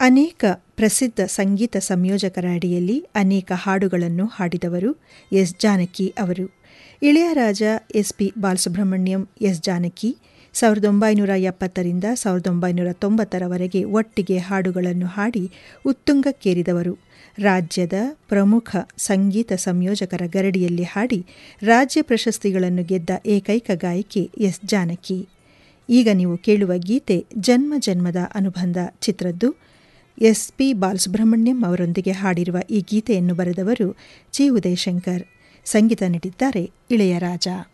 ಅನೇಕ ಪ್ರಸಿದ್ಧ ಸಂಗೀತ ಸಂಯೋಜಕರ ಅಡಿಯಲ್ಲಿ ಅನೇಕ ಹಾಡುಗಳನ್ನು ಹಾಡಿದವರು ಎಸ್ ಜಾನಕಿ ಅವರು Ilaiyaraaja S P Balasubrahmanyam S Janaki ಸಾವಿರದ ಒಂಬೈನೂರ ಎಪ್ಪತ್ತರಿಂದ ಸಾವಿರದ ಒಂಬೈನೂರ ತೊಂಬತ್ತರವರೆಗೆ ಒಟ್ಟಿಗೆ ಹಾಡುಗಳನ್ನು ಹಾಡಿ ಉತ್ತುಂಗಕ್ಕೇರಿದವರು ರಾಜ್ಯದ ಪ್ರಮುಖ ಸಂಗೀತ ಸಂಯೋಜಕರ ಗರಡಿಯಲ್ಲಿ ಹಾಡಿ ರಾಜ್ಯ ಪ್ರಶಸ್ತಿಗಳನ್ನು ಗೆದ್ದ ಏಕೈಕ ಗಾಯಕಿ ಎಸ್ ಜಾನಕಿ ಈಗ ನೀವು ಕೇಳುವ ಗೀತೆ ಜನ್ಮ ಜನ್ಮದ ಅನುಬಂಧ ಚಿತ್ರದ್ದು ಎಸ್ ಪಿ ಬಾಲಸುಬ್ರಹ್ಮಣ್ಯಂ ಅವರೊಂದಿಗೆ ಹಾಡಿರುವ ಈ ಗೀತೆಯನ್ನು ಬರೆದವರು ಜಿ ಉದಯಶಂಕರ್ ಸಂಗೀತ ನೀಡಿದ್ದಾರೆ ಇಳೆಯರಾಜ